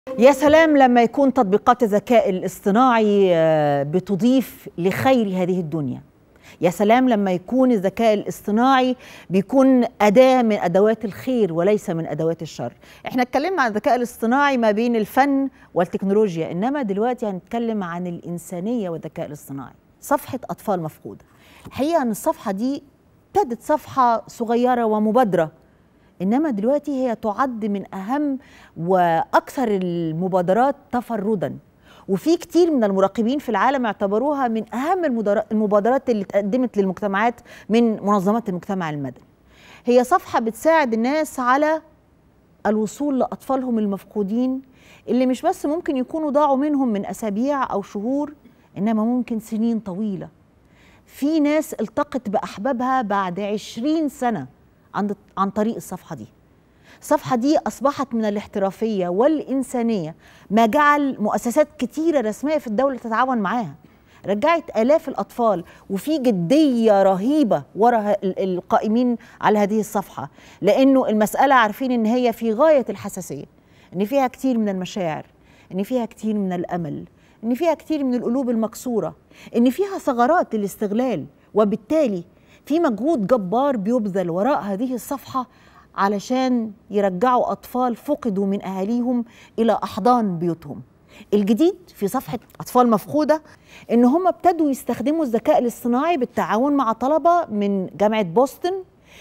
يا سلام لما يكون تطبيقات الذكاء الاصطناعي آه، بتضيف لخير هذه الدنيا يا سلام لما يكون الذكاء الاصطناعي بيكون أداة من أدوات الخير وليس من أدوات الشر احنا اتكلمنا عن الذكاء الاصطناعي ما بين الفن والتكنولوجيا إنما دلوقتي هنتكلم عن الإنسانية والذكاء الاصطناعي صفحة أطفال مفقودة الحقيقة أن الصفحة دي ابتدت صفحة صغيرة ومبادرة انما دلوقتي هي تعد من اهم واكثر المبادرات تفردا وفي كتير من المراقبين في العالم اعتبروها من اهم المدار- المبادرات اللي اتقدمت للمجتمعات من منظمات المجتمع المدني هي صفحه بتساعد الناس على الوصول لاطفالهم المفقودين اللي مش بس ممكن يكونوا ضاعوا منهم من اسابيع او شهور انما ممكن سنين طويله في ناس التقت باحبابها بعد عشرين سنه عن عن طريق الصفحه دي الصفحه دي اصبحت من الاحترافيه والانسانيه ما جعل مؤسسات كتيره رسميه في الدوله تتعاون معاها رجعت الاف الاطفال وفي جديه رهيبه وراء ال- القائمين على هذه الصفحه لانه المساله عارفين ان هي في غايه الحساسيه ان فيها كتير من المشاعر ان فيها كتير من الامل ان فيها كتير من القلوب المكسوره ان فيها ثغرات للاستغلال وبالتالي في مجهود جبار بيبذل وراء هذه الصفحه علشان يرجعوا اطفال فقدوا من اهاليهم الى احضان بيوتهم الجديد في صفحه اطفال مفقوده ان هم ابتدوا يستخدموا الذكاء الاصطناعي بالتعاون مع طلبه من جامعه بوسطن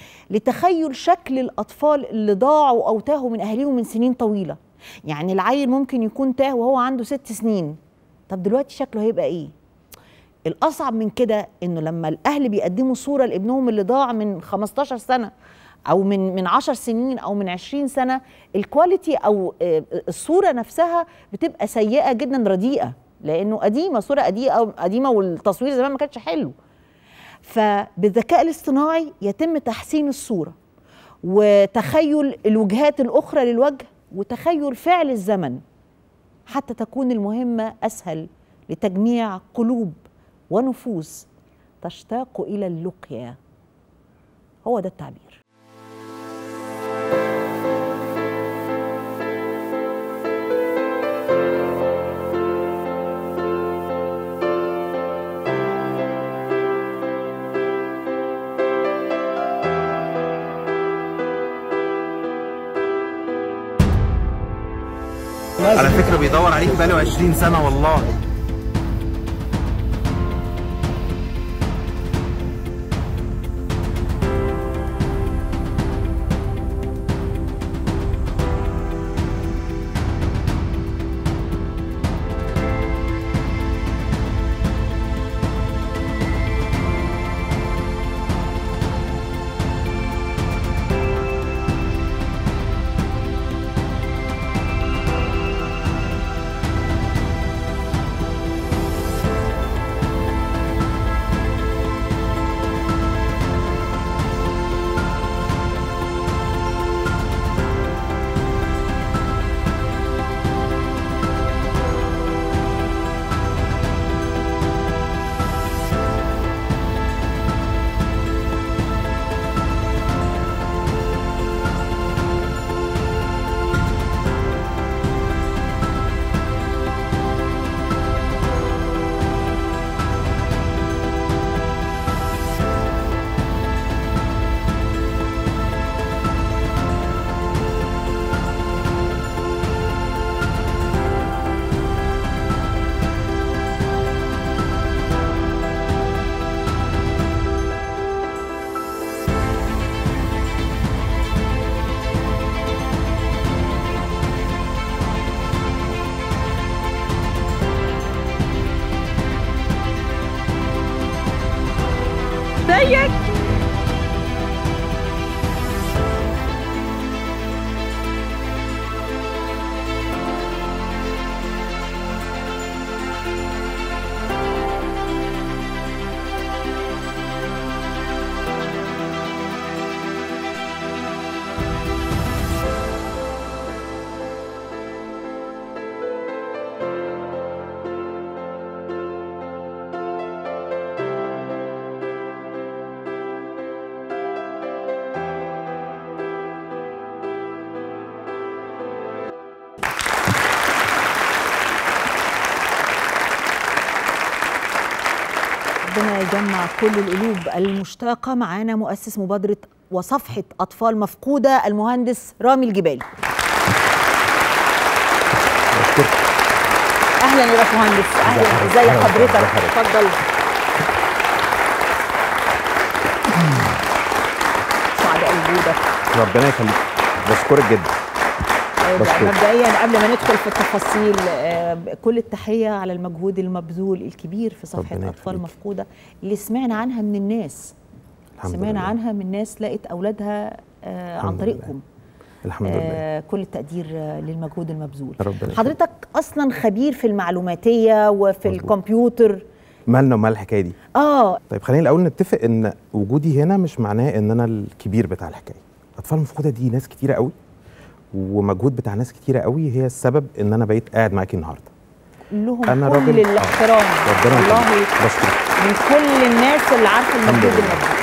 لتخيل شكل الاطفال اللي ضاعوا او تاهوا من اهاليهم من سنين طويله يعني العيل ممكن يكون تاه وهو عنده ست سنين طب دلوقتي شكله هيبقى ايه الاصعب من كده انه لما الاهل بيقدموا صوره لابنهم اللي ضاع من 15 سنه او من من 10 سنين او من 20 سنه الكواليتي او آه، الصوره نفسها بتبقى سيئه جدا رديئه لانه قديمه صوره قديمه قديمه والتصوير زمان ما كانش حلو فبالذكاء الاصطناعي يتم تحسين الصوره وتخيل الوجهات الاخرى للوجه وتخيل فعل الزمن حتى تكون المهمه اسهل لتجميع قلوب ونفوس تشتاق الى اللقيا هو ده التعبير على فكرة بيدور عليك بقاله 20 سنة والله ربنا يجمع كل القلوب المشتاقة معانا مؤسس مبادرة وصفحة أطفال مفقودة المهندس رامي الجبالي أهلا يا باشمهندس أهلا ازي حضرتك اتفضل سعداء وجودك ربنا يخليك بشكرك جدا طيب بشكرك. مبدئيا قبل ما ندخل في التفاصيل آه، كل التحية على المجهود المبذول الكبير في صفحة ربنا أطفال يخليك. مفقودة اللي سمعنا عنها من الناس الحمد سمعنا لله. عنها من ناس لقت أولادها آه، عن الحمد طريقكم الحمد لله آه، كل التقدير آه، للمجهود المبذول ربنا يخليك. حضرتك أصلا خبير في المعلوماتية وفي مظبوط. الكمبيوتر مالنا ومال الحكايه دي اه طيب خلينا الاول نتفق ان وجودي هنا مش معناه ان انا الكبير بتاع الحكايه اطفال مفقوده دي ناس كتيره قوي ومجهود بتاع ناس كتيره قوي هي السبب ان انا بقيت قاعد معاكي النهارده لهم أنا كل راجل- آه. الاحترام ربنا والله يخليك. بشكرك من كل الناس اللي عارفة الحمد المجهود لله. المبذول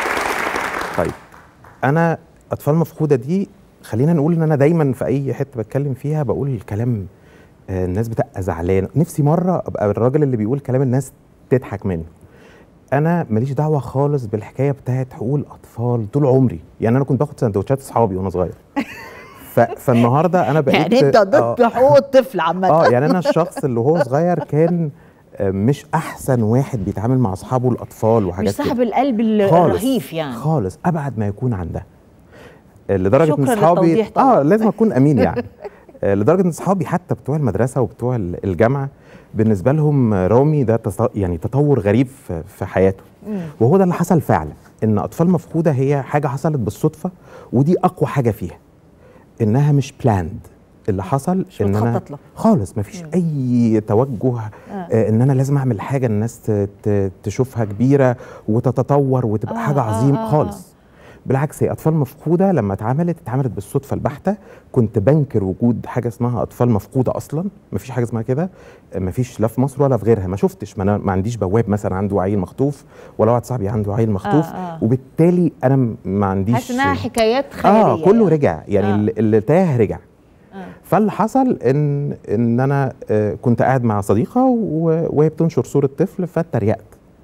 طيب انا اطفال مفقوده دي خلينا نقول ان انا دايما في اي حته بتكلم فيها بقول الكلام آه، الناس بتبقى زعلانه نفسي مره ابقى الراجل اللي بيقول كلام الناس تضحك منه انا ماليش دعوه خالص بالحكايه بتاعت حقوق الاطفال طول عمري يعني انا كنت باخد سندوتشات اصحابي وانا صغير ف... فالنهارده انا بقيت يعني انت ضد آه، حقوق الطفل عامة اه يعني انا الشخص اللي هو صغير كان آه، مش احسن واحد بيتعامل مع اصحابه الاطفال وحاجات مش كده. صاحب القلب ال- خالص الرهيف يعني خالص ابعد ما يكون عن ده آه، لدرجه ان شكراً اصحابي للتوضيح طبعاً. اه لازم اكون امين يعني آه، لدرجه ان اصحابي حتى بتوع المدرسه وبتوع ال- الجامعه بالنسبه لهم آه، رامي ده تص- يعني تطور غريب في- في حياته وهو ده اللي حصل فعلا ان اطفال مفقوده هي حاجه حصلت بالصدفه ودي اقوى حاجه فيها انها مش بلاند اللي حصل مش ان انا متخطط له. خالص مفيش اي توجه آه. ان انا لازم اعمل حاجه الناس ت- ت- تشوفها كبيره وتتطور وتبقى آه، حاجه آه، عظيمه آه، خالص بالعكس هي اطفال مفقوده لما اتعملت اتعملت بالصدفه البحته كنت بنكر وجود حاجه اسمها اطفال مفقوده اصلا مفيش حاجه اسمها كده مفيش لا في مصر ولا في غيرها ما شفتش ما انا ما عنديش بواب مثلا عنده عيل مخطوف ولا واحد صاحبي عنده عيل مخطوف آه، آه. وبالتالي انا م- ما عنديش حاسس انها حكايات خياليه اه كله يعني. رجع يعني آه. اللي- اللي تاه رجع آه. فاللي حصل ان ان انا آه، كنت قاعد مع صديقه و- وهي بتنشر صوره طفل فاتريقت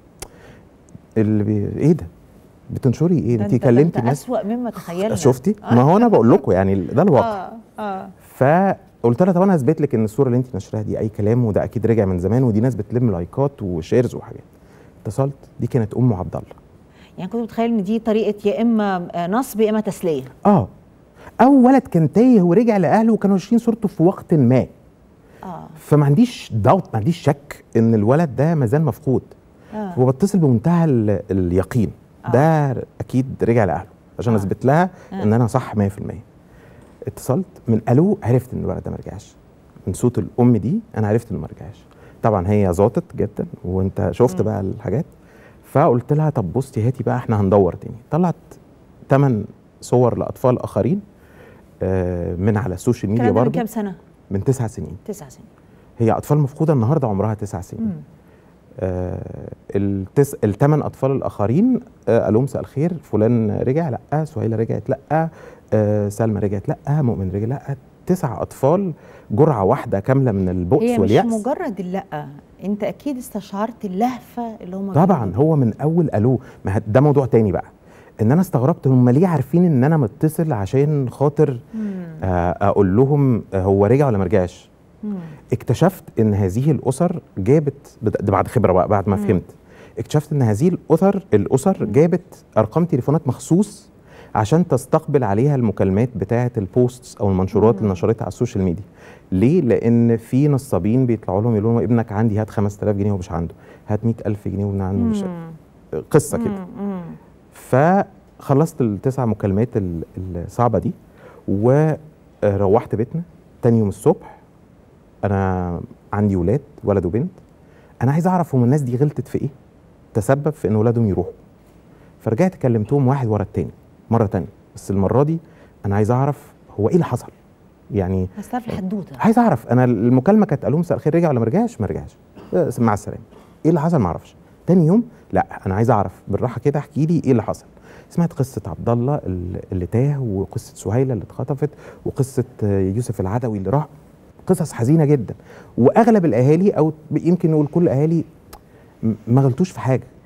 اللي بي... ايه ده بتنشري ايه ده انت انت كلمتي انت الناس اسوأ مما تخيلنا شفتي ما هو انا بقول لكم يعني ده الواقع اه اه فقلت لها طب انا هثبت لك ان الصوره اللي انت نشرها دي اي كلام وده اكيد رجع من زمان ودي ناس بتلم لايكات وشيرز وحاجات اتصلت دي كانت ام عبد الله يعني كنت متخيل ان دي طريقه يا اما آه، نصب يا اما تسليه اه او ولد كان تايه ورجع لاهله وكانوا ناشرين صورته في وقت ما اه فما عنديش داوت ما عنديش شك ان الولد ده ما زال مفقود اه وبتصل بمنتهى ال- اليقين آه. ده اكيد رجع لاهله عشان آه. اثبت لها آه. ان انا صح 100% اتصلت من الو عرفت ان الولد ده ما رجعش من صوت الام دي انا عرفت انه ما رجعش طبعا هي ظابطت جدا وانت شفت بقى الحاجات فقلت لها طب بصي هاتي بقى احنا هندور تاني طلعت ثمان صور لاطفال اخرين آه، من على السوشيال ميديا الكلام ده من برضه كام سنه؟ من تسع سنين تسع سنين هي اطفال مفقوده النهارده عمرها تسع سنين مم. آه التس... الثمان اطفال الاخرين آه قالوا مساء الخير فلان رجع لا سهيله رجعت لا آه سلمى رجعت لا مؤمن رجع لا تسع اطفال جرعه واحده كامله من البؤس هي مش والياس مجرد اللا انت اكيد استشعرت اللهفه اللي هم طبعا بيقولوها. هو من اول الو ما ه- ده موضوع تاني بقى ان انا استغربت هم ليه عارفين ان انا متصل عشان خاطر مم. آه اقول لهم آه هو رجع ولا ما رجعش مم. اكتشفت ان هذه الاسر جابت ده بعد خبره بقى بعد ما مم. فهمت اكتشفت ان هذه الاسر الاسر جابت ارقام تليفونات مخصوص عشان تستقبل عليها المكالمات بتاعه البوستس او المنشورات اللي نشرتها على السوشيال ميديا ليه لان في نصابين بيطلعوا لهم يقولوا لهم ابنك عندي هات 5000 جنيه ومش عنده هات 100000 جنيه وابنك عنده مش مم. قصه كده مم. مم. فخلصت التسع مكالمات ال- الصعبه دي وروحت بيتنا تاني يوم الصبح انا عندي ولاد ولد وبنت انا عايز اعرف هم الناس دي غلطت في ايه تسبب في ان ولادهم يروحوا فرجعت كلمتهم واحد ورا التاني مره تانية بس المره دي انا عايز اعرف هو ايه اللي حصل يعني بس تعرف الحدوته عايز اعرف انا المكالمه كانت قالوا مساء الخير رجع ولا ما رجعش ما رجعش آه، مع السلامه ايه اللي حصل ما اعرفش تاني يوم لا انا عايز اعرف بالراحه كده احكي لي ايه اللي حصل سمعت قصه عبد الله اللي اللي تاه وقصه سهيله اللي اتخطفت وقصه آه، يوسف العدوي اللي راح قصص حزينه جدا واغلب الاهالي او يمكن نقول كل الاهالي م- ما غلطوش في حاجه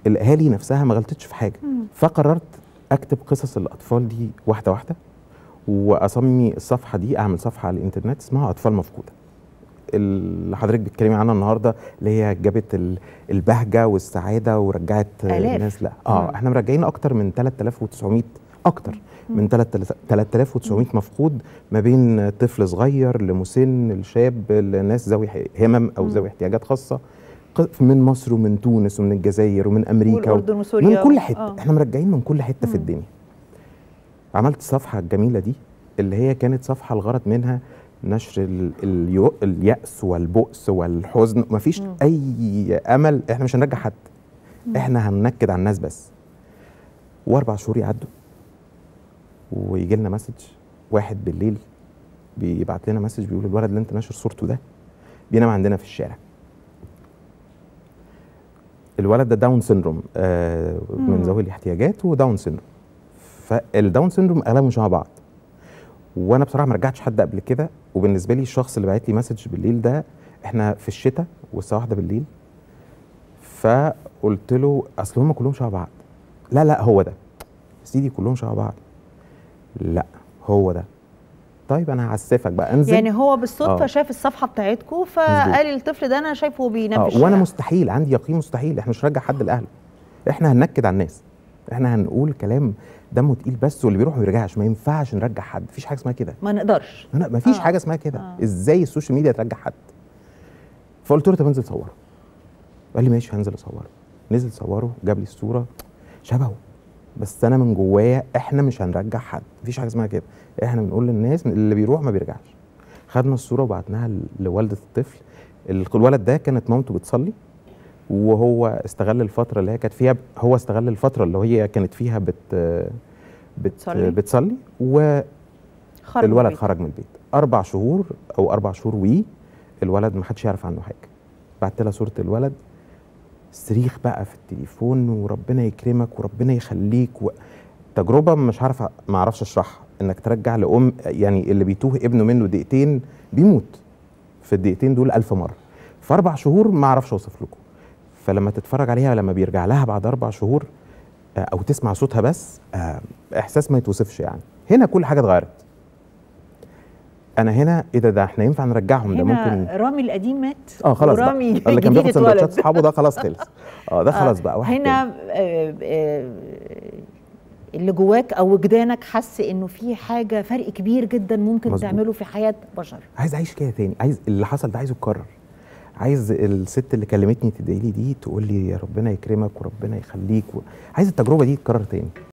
الاهالي نفسها ما غلطتش في حاجه فقررت اكتب قصص الاطفال دي واحده واحده واسمي الصفحه دي اعمل صفحه على الانترنت اسمها اطفال مفقوده اللي حضرتك بتتكلمي عنها النهارده اللي هي جابت ال- البهجه والسعاده ورجعت آلاف. الناس لا اه مم. احنا مرجعين اكتر من 3900 اكتر من 3900 مفقود ما بين طفل صغير لمسن لشاب لناس ذوي ح- همم او ذوي احتياجات خاصه ق- من مصر ومن تونس ومن الجزائر ومن امريكا والأردن و- وسوريا من كل و- حته آه. احنا مرجعين من كل حته في الدنيا عملت الصفحه الجميله دي اللي هي كانت صفحه الغرض منها نشر ال- اليو- اليأس والبؤس والحزن مفيش أي أمل إحنا مش هنرجع حد إحنا هننكد على الناس بس وأربع شهور يعدوا ويجي لنا مسج واحد بالليل بيبعت لنا مسج بيقول الولد اللي أنت ناشر صورته ده بينام عندنا في الشارع الولد ده داون سيندروم آه من مم. ذوي الاحتياجات وداون سيندروم فالداون سيندروم اغلبهم شبه بعض وانا بصراحه ما رجعتش حد قبل كده وبالنسبه لي الشخص اللي بعت لي مسج بالليل ده احنا في الشتاء والساعه واحدة بالليل فقلت له اصل هم كلهم شبه بعض لا لا هو ده يا سيدي كلهم شبه بعض لا هو ده طيب انا هعسفك بقى انزل يعني هو بالصدفه آه. شاف الصفحه بتاعتكم فقال الطفل ده انا شايفه بينام في اه الشارع وانا مستحيل عندي يقين مستحيل احنا مش هنرجع حد لاهله احنا هننكد على الناس احنا هنقول كلام دمه تقيل بس واللي بيروح ما بيرجعش ما ينفعش نرجع حد مفيش حاجه اسمها كده ما نقدرش لا ما فيش آه. حاجه اسمها كده آه. ازاي السوشيال ميديا ترجع حد فقلت له طب انزل صوره قال لي ماشي هنزل اصوره نزل صوره جاب لي الصوره شبهه بس انا من جوايا احنا مش هنرجع حد مفيش حاجه اسمها كده احنا بنقول للناس اللي بيروح ما بيرجعش خدنا الصوره وبعتناها ل- لوالده الطفل ال- الولد ده كانت مامته بتصلي وهو استغل الفتره اللي هي كانت فيها هو استغل الفتره اللي هي كانت فيها بت بت بتصلي؟ بتصلي و خرج الولد البيت. خرج من البيت اربع شهور او اربع شهور وي الولد ما حدش يعرف عنه حاجه بعت لها صوره الولد صريخ بقى في التليفون وربنا يكرمك وربنا يخليك و... تجربه مش عارف ما اعرفش اشرحها انك ترجع لام يعني اللي بيتوه ابنه منه دقيقتين بيموت في الدقيقتين دول ألف مره في اربع شهور ما اعرفش اوصف لكم فلما تتفرج عليها لما بيرجع لها بعد اربع شهور آه، او تسمع صوتها بس آه، احساس ما يتوصفش يعني هنا كل حاجه اتغيرت انا هنا ايه ده ده احنا ينفع نرجعهم ده هنا ممكن رامي القديم مات اه خلاص بقى. ورامي اللي كان الجديد بياخد سندوتشات اتولد اصحابه ده خلاص خلص اه ده خلاص بقى واحد هنا تاني. آه، آه، اللي جواك او وجدانك حس انه في حاجه فرق كبير جدا ممكن مظبوط. تعمله في حياه بشر عايز اعيش كده تاني عايز اللي حصل ده عايزه يتكرر عايز الست اللي كلمتني تدعي لي دي تقول لي يا ربنا يكرمك وربنا يخليك و... عايز التجربه دي تتكرر تاني